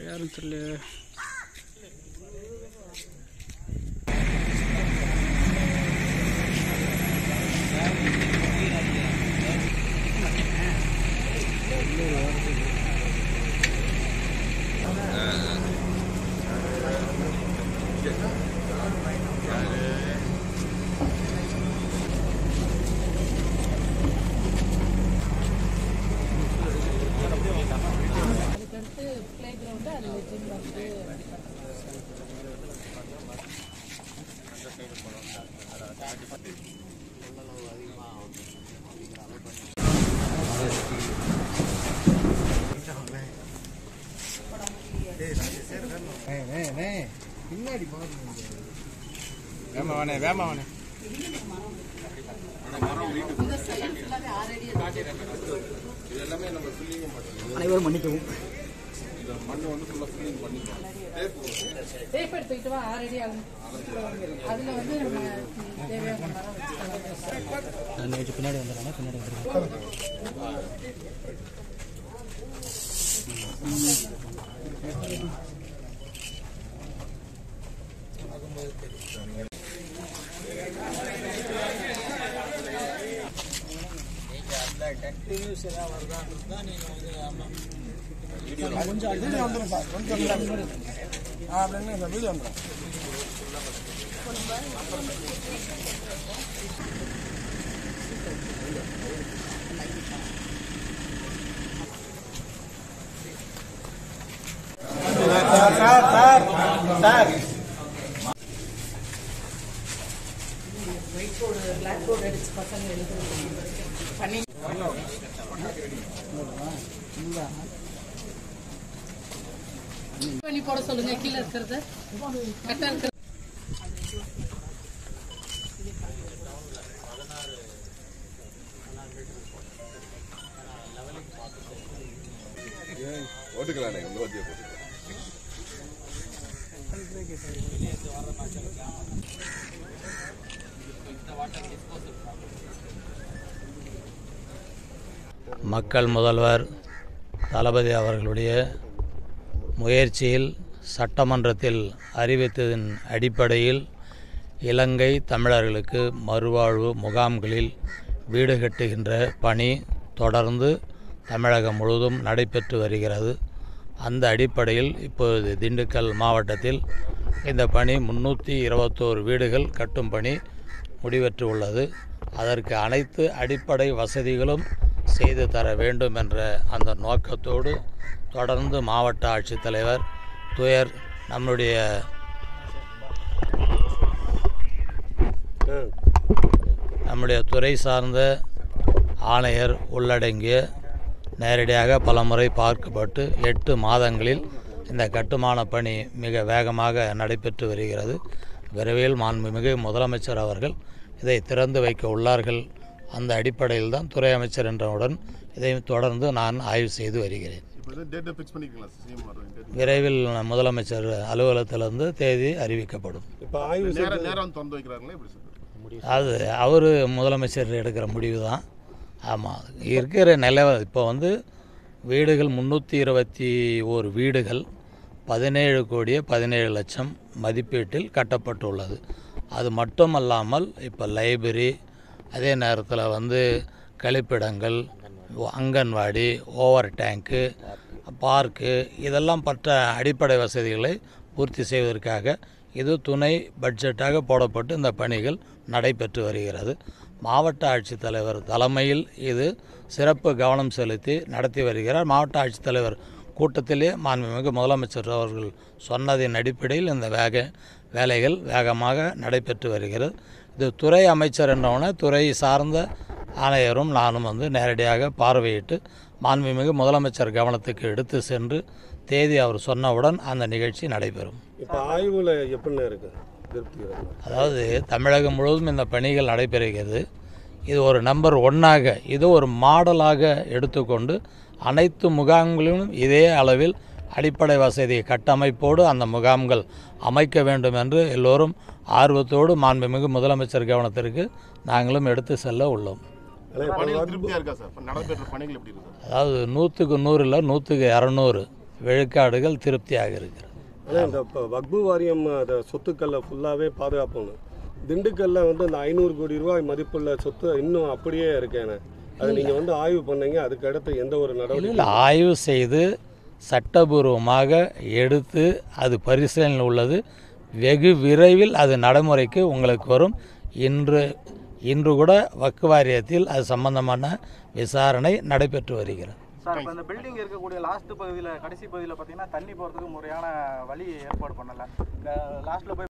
யாரும் தெரியல அதுக்கடுத்து ப்ளே கிரவுண்டு அதில் ஜிம் வந்து வேமாவானே வேமாவானே இந்த சைடு ஃபுல்லாகவே ஆல்ரெடி அனைவரும் மன்னிக்கவும் டேப் எடுத்துக்கிட்டு வா ஆல்ரெடி அதில் வந்து நம்ம தேவையான மரம் வச்சுக்கலாம் நான் நேற்று பின்னாடி வந்துடுறேன் பின்னாடி வந்துடுறேன் ஒயிட் போர்டு பிளாக் போர்டு அடிச்சு பசங்க எழுதுறது பண்ணி பண்ணி போட சொல்லுங்க கீழே இருக்கிறத கரெக்டாக இருக்கிற ஓட்டுக்கலானே உங்க வண்டியை போட்டுக்கலாம் மக்கள் முதல்வர் தளபதி அவர்களுடைய முயற்சியில் சட்டமன்றத்தில் அறிவித்ததன் அடிப்படையில் இலங்கை தமிழர்களுக்கு மறுவாழ்வு முகாம்களில் வீடு கட்டுகின்ற பணி தொடர்ந்து தமிழகம் முழுவதும் நடைபெற்று வருகிறது அந்த அடிப்படையில் இப்பொழுது திண்டுக்கல் மாவட்டத்தில் இந்த பணி முன்னூற்றி இருபத்தோரு வீடுகள் கட்டும் பணி முடிவெற்று உள்ளது அதற்கு அனைத்து அடிப்படை வசதிகளும் செய்து தர வேண்டும் என்ற அந்த நோக்கத்தோடு தொடர்ந்து மாவட்ட ஆட்சித்தலைவர் துயர் நம்முடைய நம்முடைய துறை சார்ந்த ஆணையர் உள்ளடங்கிய நேரடியாக பலமுறை பார்க்கப்பட்டு எட்டு மாதங்களில் இந்த கட்டுமான பணி மிக வேகமாக நடைபெற்று வருகிறது விரைவில் மாண்புமிகு முதலமைச்சர் அவர்கள் இதை திறந்து வைக்க உள்ளார்கள் அந்த அடிப்படையில் தான் துறை அமைச்சர் என்றவுடன் இதை தொடர்ந்து நான் ஆய்வு செய்து வருகிறேன் இப்போ எதுவும் டேட்டை ஃபிக்ஸ் பண்ணிக்கலாம் சிஎம் டேட் விரைவில் முதலமைச்சர் அலுவலகத்திலிருந்து தேதி அறிவிக்கப்படும் நேரம் நேரம் வந்து திறந்து வைக்கிறாங்களே எப்படி சார் அது அவர் முதலமைச்சர் எடுக்கிற முடிவு தான் ஆமாம் இருக்கிற நிலை இப்போ வந்து வீடுகள் முந்நூற்றி இருபத்தி ஓரு வீடுகள் பதினேழு கோடியே பதினேழு லட்சம் மதிப்பீட்டில் கட்டப்பட்டுள்ளது அது மட்டுமல்லாமல் இப்போ லைப்ரரி அதே நேரத்தில் வந்து கழிப்பிடங்கள் அங்கன்வாடி ஓவர் டேங்க்கு பார்க்கு இதெல்லாம் பற்ற அடிப்படை வசதிகளை பூர்த்தி செய்வதற்காக இது துணை பட்ஜெட்டாக போடப்பட்டு இந்த பணிகள் நடைபெற்று வருகிறது மாவட்ட ஆட்சித்தலைவர் தலைமையில் இது சிறப்பு கவனம் செலுத்தி நடத்தி வருகிறார் மாவட்ட ஆட்சித்தலைவர் கூட்டத்திலே மாண்புமிகு முதலமைச்சர் அவர்கள் சொன்னதின் அடிப்படையில் இந்த வேக வேலைகள் வேகமாக நடைபெற்று வருகிறது இது துறை அமைச்சர் என்றவுடனே துறை சார்ந்த ஆணையரும் நானும் வந்து நேரடியாக பார்வையிட்டு மாண்புமிகு முதலமைச்சர் கவனத்துக்கு எடுத்து சென்று தேதி அவர் சொன்னவுடன் அந்த நிகழ்ச்சி நடைபெறும் இப்போ ஆய்வில் எப்படிண்ணே இருக்கு திருப்திகரமாக அதாவது தமிழகம் முழுவதும் இந்த பணிகள் நடைபெறுகிறது இது ஒரு நம்பர் ஒன்னாக இது ஒரு மாடலாக எடுத்துக்கொண்டு அனைத்து முகாம்களிலும் இதே அளவில் அடிப்படை வசதி கட்டமைப்போடு அந்த முகாம்கள் அமைக்க வேண்டும் என்று எல்லோரும் ஆர்வத்தோடு மாண்புமிகு முதலமைச்சர் கவனத்திற்கு நாங்களும் எடுத்து செல்ல உள்ளோம் பணிகள் திருப்தியா இருக்கா சார் இப்ப நடைபெற்ற பணிகள் எப்படி இருக்கு சார் அதாவது நூற்றுக்கு நூறில் நூற்றுக்கு இரநூறு விழுக்காடுகள் திருப்தியாக இருக்கிறது ஆனால் இந்த இப்போ வக்பு வாரியம் அந்த சொத்துக்களில் ஃபுல்லாகவே பாதுகாப்பணும் திண்டுக்கல்ல வந்து அந்த ஐநூறு கோடி ரூபாய் மதிப்புள்ள சொத்து இன்னும் அப்படியே இருக்கேன் அது நீங்கள் வந்து ஆய்வு பண்ணீங்க அதுக்கு அடுத்து எந்த ஒரு இல்லை நடவடிக்கை ஆய்வு செய்து சட்டபூர்வமாக எடுத்து அது பரிசீலனையில் உள்ளது வெகு விரைவில் அது நடைமுறைக்கு உங்களுக்கு வரும் இன்று இன்று கூட வக்கு வாரியத்தில் அது சம்பந்தமான விசாரணை நடைபெற்று வருகிறது சார் இப்போ இந்த பில்டிங் இருக்கக்கூடிய லாஸ்ட் பகுதியில் கடைசி பகுதியில் பார்த்தீங்கன்னா தண்ணி போகிறதுக்கு முறையான வழி ஏற்பாடு பண்ணலை இந்த லாஸ்ட்டில் போய்